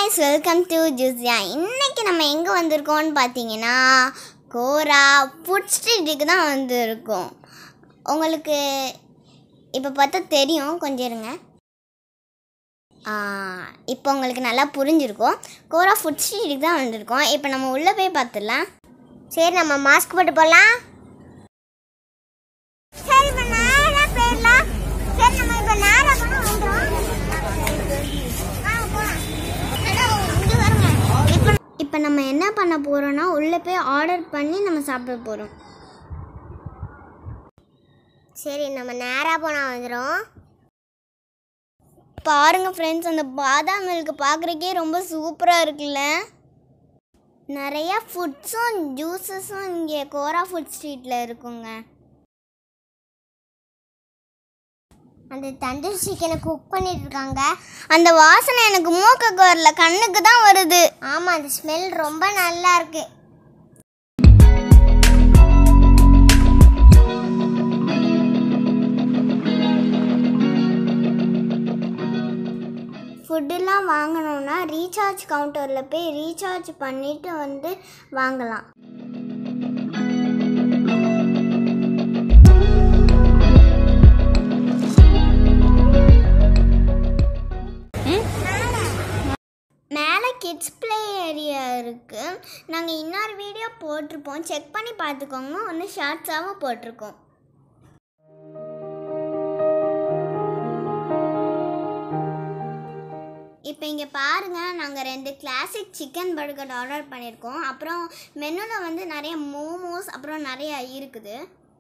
guys welcome to ஜூஸியா இன்னைக்கு நம்ம எங்கே வந்திருக்கோம்னு பார்த்தீங்கன்னா கோரா ஃபுட் ஸ்ட்ரீட்டுக்கு தான் வந்திருக்கோம் உங்களுக்கு இப்போ பார்த்தா தெரியும் கொஞ்சம் இருங்க ஆ, இப்போ உங்களுக்கு நல்லா புரிஞ்சிருக்கும் கோரா ஃபுட் ஸ்ட்ரீட்டுக்கு தான் வந்திருக்கோம் இப்போ நம்ம உள்ளே போய் பார்த்துடலாம் சரி நம்ம மாஸ்க் போட்டு போலாம் சரி இப்ப நேரா போயிடலாம் சரி நம்ம இப்ப நேரா போனா வந்துரும் வாங்க போலாம் ஹலோ இங்க வருங்க இப்போ இப்போ நம்ம என்ன பண்ண போகிறோம்னா உள்ளே போய் ஆர்டர் பண்ணி நம்ம சாப்பிட போகிறோம் சரி நம்ம நேரா போனா வந்துரும் பாருங்க ஃப்ரெண்ட்ஸ் அந்த பாதாம் மில்க் பார்க்குறக்கே ரொம்ப சூப்பராக இருக்குல்ல நிறைய ஃபுட்ஸும் ஜூஸஸும் இங்கே கோரா ஃபுட் ஸ்ட்ரீட்டில் இருக்குங்க அந்த தந்தூரி சிக்கனை குக் பண்ணிட்டு இருக்காங்க அந்த வாசனை எனக்கு மூக்குக்கு வரல கண்ணுக்கு தான் வருது ஆமா அந்த ஸ்மெல் ரொம்ப நல்லா இருக்கு ஃபுட்டெல்லாம் வாங்கணும்னா ரீசார்ஜ் கவுண்டரில் போய் ரீசார்ஜ் பண்ணிட்டு வந்து வாங்கலாம் மேலே கிட்ஸ் ப்ளே ஏரியா இருக்குது நாங்கள் இன்னொரு வீடியோ போட்டிருப்போம் செக் பண்ணி பார்த்துக்கோங்க ஒன்று ஷார்ட்ஸாகவும் போட்டிருக்கோம் இப்போ இங்கே பாருங்கள் நாங்கள் ரெண்டு கிளாசிக் சிக்கன் பர்கர் ஆர்டர் பண்ணியிருக்கோம் அப்புறம் மெனுவில் வந்து நிறைய மோமோஸ் அப்புறம் நிறைய இருக்குது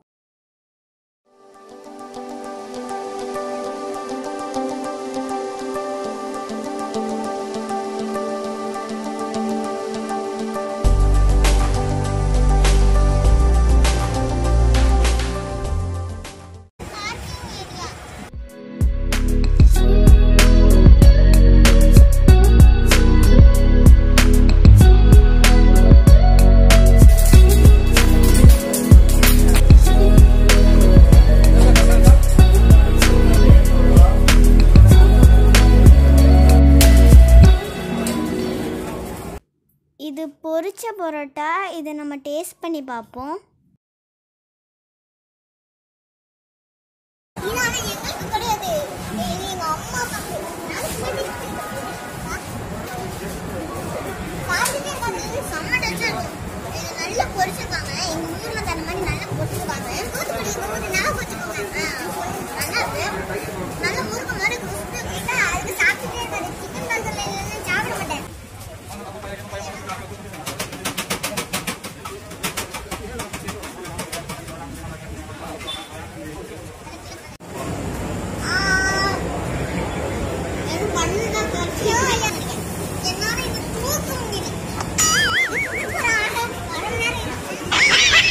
இது பொரிச்ச பரோட்டா இதை நம்ம டேஸ்ட் பண்ணி பார்ப்போம் இது ஆனா எங்களுக்கு கிடையாது இது எங்க அம்மா பக்கம் பார்த்துட்டே இருக்காது செம்ம டச்சா இருக்கும் இது நல்லா பொரிச்சிருக்காங்க எங்க ஊர்ல தர மாதிரி நல்லா பொரிச்சிருக்காங்க தூத்துக்குடி எங்க ஊர் ஞாபகம் வச்சுக்கோங்க ஆ, நல்லா இருக்கு நல்ல முறுக்கு மாதிரி குஸ்து கிட்ட அதுக்கு சாப்பிட்டுட்டே இருக்காது சிக்கன் பர்கர்ல இல்லைன்னா சாப்பிட மாட்டேன் ஆ, எனக்கு பண்ணுதான் கட்சியோ இல்லை என்னால இது தூக்க முடியல ஒரு அரை அரை மணி நேரம்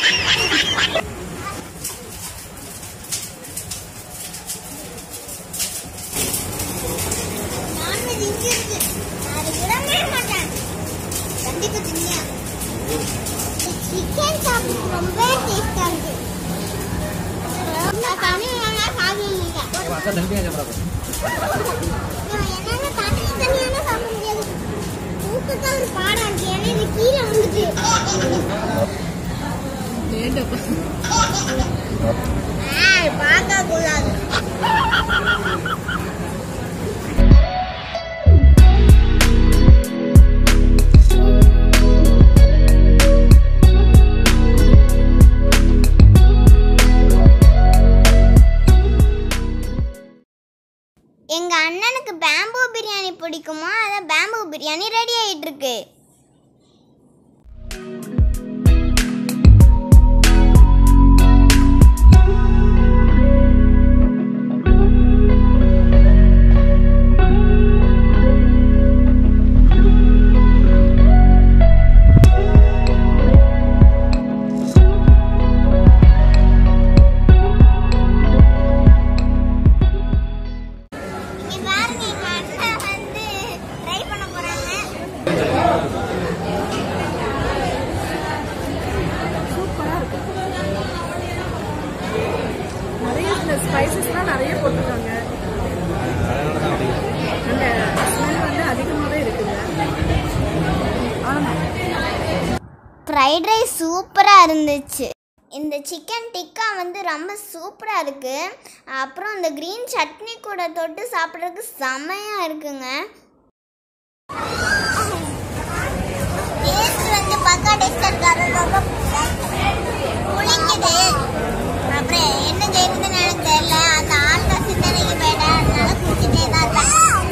நான்வெஜ் இங்க இருக்கு நான் அதை விடவே மாட்டேன் கண்டிப்பா தின்னியா சிக்கன் சாப்பிட்டு ரொம்ப டேஸ்டா இருக்கு நான் தனி வேணா சாப்பிட முடியல நான் என்னங்க தனி தனியான சாப்பிட முடியாது தூக்கத்தான் ஒரு பாடா இருக்கு ஏன்னா இது கீழே வந்துச்சு ஏய், பார்க்க கூடாது எங்கள் அண்ணனுக்கு பேம்பூ பிரியாணி பிடிக்குமா அதான் பேம்பூ பிரியாணி ரெடி ஆகிட்டு இருக்கு இங்க பாருங்க எங்க அண்ணன் வந்து ட்ரை பண்ண போறாங்க ஃப்ரைட் ரைஸ் சூப்பராக இருந்துச்சு இந்த சிக்கன் டிக்கா வந்து ரொம்ப சூப்பராக இருக்குது அப்புறம் இந்த க்ரீன் சட்னி கூட தொட்டு சாப்பிட்றதுக்கு செமையாக இருக்குங்க டேஸ்ட் வந்து பக்கா டேஸ்ட் இருக்காரு ரொம்ப புளிக்குது அப்புறம் என்ன செய்யறதுன்னு எனக்கு தெரியல அந்த ஆழ்ந்த சிந்தனைக்கு போயிட்டேன் அதனால குடிச்சிட்டே தான் இருக்கேன்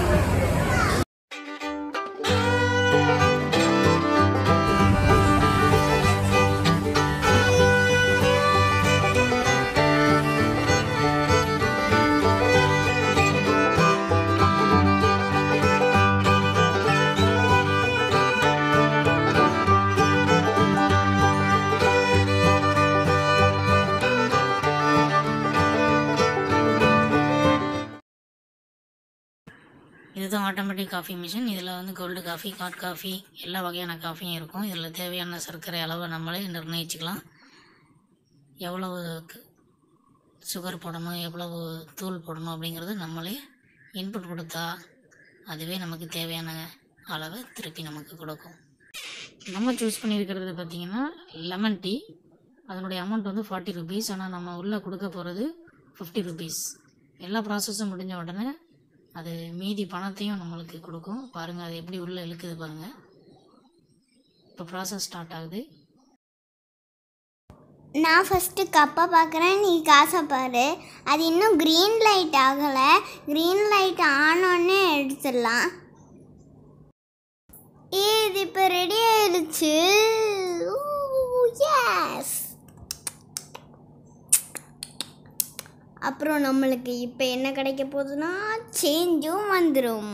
இதுதான் ஆட்டோமேட்டிக் காஃபி மிஷின் இதில் வந்து கோல்டு காஃபி ஹாட் காஃபி எல்லா வகையான காஃபியும் இருக்கும் இதில் தேவையான சர்க்கரை அளவை நம்மளே நிர்ணயிச்சுக்கலாம் எவ்வளவு சுகர் போடணும் எவ்வளவு தூள் போடணும் அப்படிங்கிறது நம்மளே இன்புட் கொடுத்தா அதுவே நமக்கு தேவையான அளவை திருப்பி நமக்கு கொடுக்கும் நம்ம சூஸ் பண்ணியிருக்கிறது பார்த்திங்கன்னா லெமன் டீ அதனுடைய அமௌண்ட் வந்து ஃபார்ட்டி ருபீஸ் ஆனால் நம்ம உள்ளே கொடுக்க போகிறது ஃபிஃப்டி ருபீஸ் எல்லா ப்ராசஸும் முடிஞ்ச உடனே அது மீதி பணத்தையும் நம்மளுக்கு கொடுக்கும் பாருங்கள் அது எப்படி உள்ளே இழுக்குது பாருங்கள் இப்போ ப்ராசஸ் ஸ்டார்ட் ஆகுது நான் ஃபஸ்ட்டு கப்பை பார்க்குறேன் நீ காசை பாரு அது இன்னும் க்ரீன் லைட் ஆகலை க்ரீன் லைட் ஆனோடனே எடுத்துடலாம் ஏ இது இப்போ ரெடி ஆயிடுச்சு எஸ் அப்புறம் நம்மளுக்கு இப்போ என்ன கிடைக்க போகுதுன்னா சேஞ்சும் வந்துடும்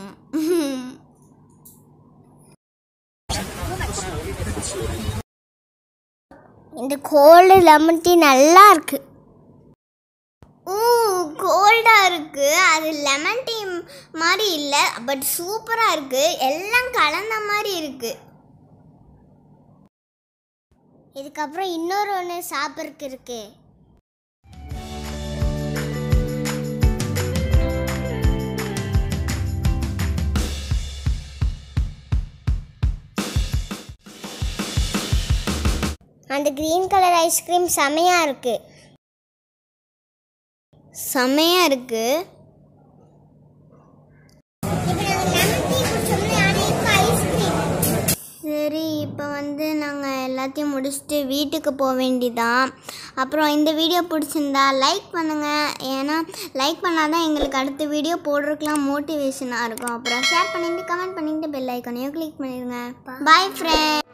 இந்த கோல்டு லெமன் டீ நல்லா இருக்கு ஊ கோல்டாக இருக்கு அது லெமன் டீ மாதிரி இல்லை பட் சூப்பராக இருக்கு எல்லாம் கலந்த மாதிரி இருக்கு இதுக்கப்புறம் இன்னொரு ஒன்று சாப்பிட்றதுக்கு இருக்கு அந்த க்ரீன் கலர் ஐஸ்கிரீம் செமையாக இருக்கு செமையாக இருக்கு சரி இப்போ வந்து நாங்கள் எல்லாத்தையும் முடிச்சுட்டு வீட்டுக்கு போக வேண்டியதான் அப்புறம் இந்த வீடியோ பிடிச்சிருந்தா லைக் பண்ணுங்கள் ஏன்னா லைக் பண்ணால் தான் எங்களுக்கு அடுத்த வீடியோ போடுறதுக்குலாம் மோட்டிவேஷனாக இருக்கும் அப்புறம் ஷேர் பண்ணிட்டு கமெண்ட் பண்ணிட்டு பெல் ஐக்கானையும் கிளிக் பண்ணிடுங்க பாய் ஃப்ரெண்ட்